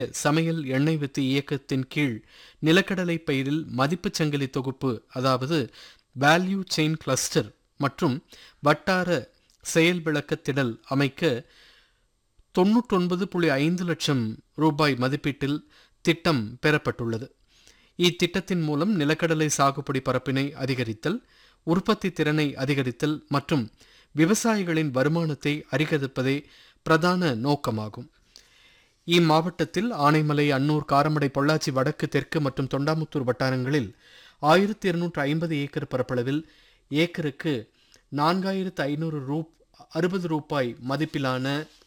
சமையல் எண்ணெய் வித்து இயக்கத்தின் கீழ் நிலக்கடலை பயிரில் மதிப்புச் சங்கிலி தொகுப்பு அதாவது வேல்யூ செயின் கிளஸ்டர் மற்றும் வட்டார செயல் விளக்க திடல் அமைக்க தொண்ணூற்றொன்பது புள்ளி ஐந்து லட்சம் ரூபாய் மதிப்பீட்டில் திட்டம் பெறப்பட்டுள்ளது இத்திட்டத்தின் மூலம் நிலக்கடலை சாகுபடி பரப்பினை அதிகரித்தல் உற்பத்தி திறனை அதிகரித்தல் மற்றும் விவசாயிகளின் வருமானத்தை அதிகரிப்பதே பிரதான நோக்கமாகும் இம்மாவட்டத்தில் ஆனைமலை அன்னூர் காரமடை பொள்ளாச்சி வடக்கு தெற்கு மற்றும் தொண்டாமுத்தூர் வட்டாரங்களில் ஆயிரத்தி இருநூற்று ஐம்பது ஏக்கர் பரப்பளவில் ஏக்கருக்கு நான்காயிரத்து ஐநூறு ரூப் அறுபது ரூபாய் மதிப்பிலான